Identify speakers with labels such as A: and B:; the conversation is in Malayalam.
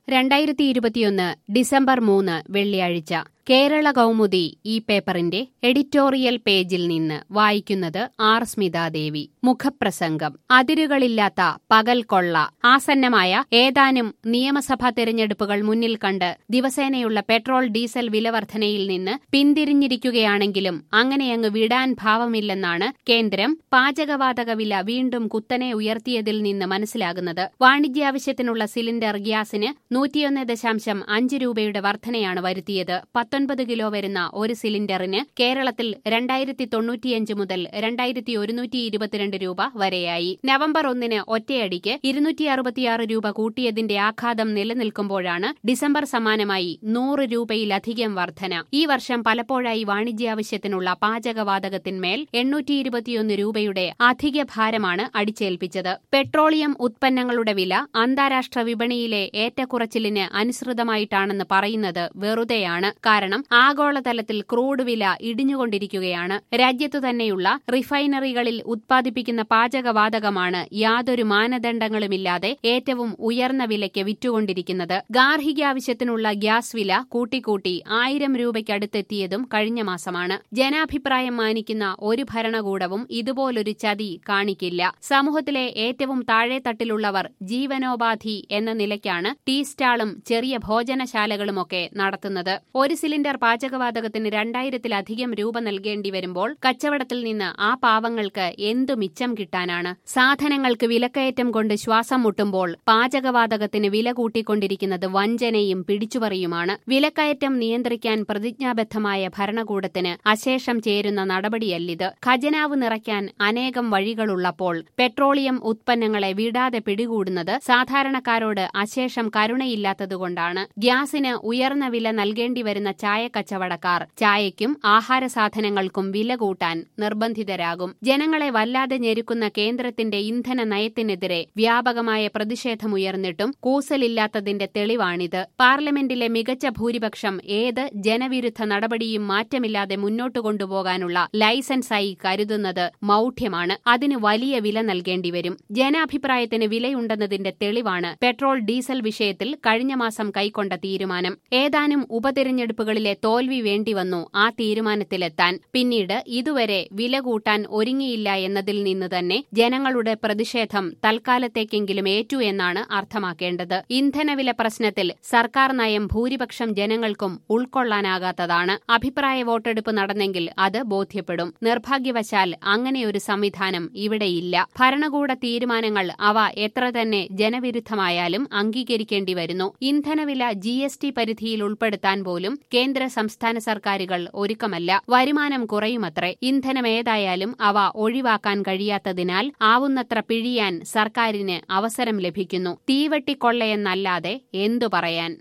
A: രണ്ടായിരത്തി ഇരുപത്തിയൊന്ന് ഡിസംബർ മൂന്ന് വെള്ളിയാഴ്ച കേരള കൗമുദി ഈ പേപ്പറിന്റെ എഡിറ്റോറിയൽ പേജിൽ നിന്ന് വായിക്കുന്നത് ആർ സ്മിതാദേവി മുഖപ്രസംഗം അതിരുകളില്ലാത്ത പകൽ കൊള്ള ആസന്നമായ ഏതാനും നിയമസഭാ തെരഞ്ഞെടുപ്പുകൾ മുന്നിൽ കണ്ട് ദിവസേനയുള്ള പെട്രോൾ ഡീസൽ വിലവർധനയിൽ നിന്ന് പിന്തിരിഞ്ഞിരിക്കുകയാണെങ്കിലും അങ്ങനെയങ്ങ് വിടാൻ ഭാവമില്ലെന്നാണ് കേന്ദ്രം പാചകവാതക വില വീണ്ടും കുത്തനെ ഉയർത്തിയതിൽ നിന്ന് മനസ്സിലാകുന്നത് വാണിജ്യാവശ്യത്തിനുള്ള സിലിണ്ടർ ഗ്യാസിന് നൂറ്റിയൊന്ന് ദശാംശം അഞ്ച് രൂപയുടെ വർധനയാണ് വരുത്തിയത് പത്തൊൻപത് കിലോ വരുന്ന ഒരു സിലിണ്ടറിന് കേരളത്തിൽ രണ്ടായിരത്തി തൊണ്ണൂറ്റിയഞ്ച് മുതൽ രണ്ടായിരത്തി ഒരുന്നൂറ്റി ഇരുപത്തിരണ്ട് രൂപ വരെയായി നവംബർ ഒന്നിന് ഒറ്റയടിക്ക് ഇരുന്നൂറ്റി അറുപത്തിയാറ് രൂപ കൂട്ടിയതിന്റെ ആഘാതം നിലനിൽക്കുമ്പോഴാണ് ഡിസംബർ സമാനമായി നൂറ് രൂപയിലധികം വർധന ഈ വർഷം പലപ്പോഴായി വാണിജ്യാവശ്യത്തിനുള്ള പാചകവാതകത്തിന്മേൽ എണ്ണൂറ്റി ഇരുപത്തിയൊന്ന് രൂപയുടെ അധിക ഭാരമാണ് അടിച്ചേൽപ്പിച്ചത് പെട്രോളിയം ഉത്പന്നങ്ങളുടെ വില അന്താരാഷ്ട്ര വിപണിയിലെ ഏറ്റക്കുറച്ചിലിന് അനുസൃതമായിട്ടാണെന്ന് പറയുന്നത് വെറുതെയാണ് കാരണം ആഗോളതലത്തിൽ ക്രൂഡ് വില ഇടിഞ്ഞുകൊണ്ടിരിക്കുകയാണ് രാജ്യത്തു തന്നെയുള്ള റിഫൈനറികളിൽ ഉത്പാദിപ്പിക്കുന്ന പാചകവാതകമാണ് യാതൊരു മാനദണ്ഡങ്ങളുമില്ലാതെ ഏറ്റവും ഉയർന്ന വിലയ്ക്ക് വിറ്റുകൊണ്ടിരിക്കുന്നത് ഗാർഹികാവശ്യത്തിനുള്ള ഗ്യാസ് വില കൂട്ടിക്കൂട്ടി ആയിരം രൂപയ്ക്കടുത്തെത്തിയതും കഴിഞ്ഞ മാസമാണ് ജനാഭിപ്രായം മാനിക്കുന്ന ഒരു ഭരണകൂടവും ഇതുപോലൊരു ചതി കാണിക്കില്ല സമൂഹത്തിലെ ഏറ്റവും താഴെത്തട്ടിലുള്ളവർ ജീവനോപാധി എന്ന നിലയ്ക്കാണ് ടീ സ്റ്റാളും ചെറിയ ഭോജനശാലകളുമൊക്കെ നടത്തുന്നത് ഒരു സിലിണ്ടർ പാചകവാതകത്തിന് രണ്ടായിരത്തിലധികം രൂപ നൽകേണ്ടി വരുമ്പോൾ കച്ചവടത്തിൽ നിന്ന് ആ പാവങ്ങൾക്ക് എന്തു മിച്ചം കിട്ടാനാണ് സാധനങ്ങൾക്ക് വിലക്കയറ്റം കൊണ്ട് ശ്വാസം മുട്ടുമ്പോൾ പാചകവാതകത്തിന് വില കൂട്ടിക്കൊണ്ടിരിക്കുന്നത് വഞ്ചനയും പിടിച്ചുപറിയുമാണ് വിലക്കയറ്റം നിയന്ത്രിക്കാൻ പ്രതിജ്ഞാബദ്ധമായ ഭരണകൂടത്തിന് അശേഷം ചേരുന്ന നടപടിയല്ലിത് ഖജനാവ് നിറയ്ക്കാൻ അനേകം വഴികളുള്ളപ്പോൾ പെട്രോളിയം ഉത്പന്നങ്ങളെ വിടാതെ പിടികൂടുന്നത് സാധാരണക്കാരോട് അശേഷം കരുണയില്ലാത്തതുകൊണ്ടാണ് ഗ്യാസിന് ഉയർന്ന വില നൽകേണ്ടി വരുന്ന ചായ കച്ചവടക്കാർ ചായയ്ക്കും ആഹാര സാധനങ്ങൾക്കും വില കൂട്ടാൻ നിർബന്ധിതരാകും ജനങ്ങളെ വല്ലാതെ ഞെരുക്കുന്ന കേന്ദ്രത്തിന്റെ ഇന്ധന നയത്തിനെതിരെ വ്യാപകമായ പ്രതിഷേധമുയർന്നിട്ടും കൂസലില്ലാത്തതിന്റെ തെളിവാണിത് പാർലമെന്റിലെ മികച്ച ഭൂരിപക്ഷം ഏത് ജനവിരുദ്ധ നടപടിയും മാറ്റമില്ലാതെ മുന്നോട്ടു കൊണ്ടുപോകാനുള്ള ലൈസൻസായി കരുതുന്നത് മൌഢ്യമാണ് അതിന് വലിയ വില നൽകേണ്ടി വരും ജനാഭിപ്രായത്തിന് വിലയുണ്ടെന്നതിന്റെ തെളിവാണ് പെട്രോൾ ഡീസൽ വിഷയത്തിൽ കഴിഞ്ഞ മാസം കൈക്കൊണ്ട തീരുമാനം ഏതാനും ഉപതെരഞ്ഞെടുപ്പുകളിലെ തോൽവി വേണ്ടിവന്നു ആ തീരുമാനത്തിലെത്താൻ പിന്നീട് ഇതുവരെ വില കൂട്ടാൻ ഒരുങ്ങിയില്ല എന്നതിൽ നിന്ന് തന്നെ ജനങ്ങളുടെ പ്രതിഷേധം തൽക്കാലത്തേക്കെങ്കിലും ഏറ്റു എന്നാണ് അർത്ഥമാക്കേണ്ടത് ഇന്ധനവില പ്രശ്നത്തിൽ സർക്കാർ നയം ഭൂരിപക്ഷം ജനങ്ങൾക്കും ഉൾക്കൊള്ളാനാകാത്തതാണ് അഭിപ്രായ വോട്ടെടുപ്പ് നടന്നെങ്കിൽ അത് ബോധ്യപ്പെടും നിർഭാഗ്യവശാൽ അങ്ങനെയൊരു സംവിധാനം ഇവിടെയില്ല ഭരണകൂട തീരുമാനങ്ങൾ അവ എത്ര തന്നെ ജനവിരുദ്ധമായാലും അംഗീകരിക്കേണ്ടി വരുന്നു ഇന്ധനവില ജി എസ് ടി പരിധിയിൽ ഉൾപ്പെടുത്താൻ പോലും കേന്ദ്ര സംസ്ഥാന സർക്കാരുകൾ ഒരുക്കമല്ല വരുമാനം കുറയുമത്രേ ഇന്ധനമേതായാലും അവ ഒഴിവാക്കാൻ കഴിയാത്തതിനാൽ ആവുന്നത്ര പിഴിയാൻ സർക്കാരിന് അവസരം ലഭിക്കുന്നു തീവെട്ടിക്കൊള്ളയെന്നല്ലാതെ എന്തു പറയാൻ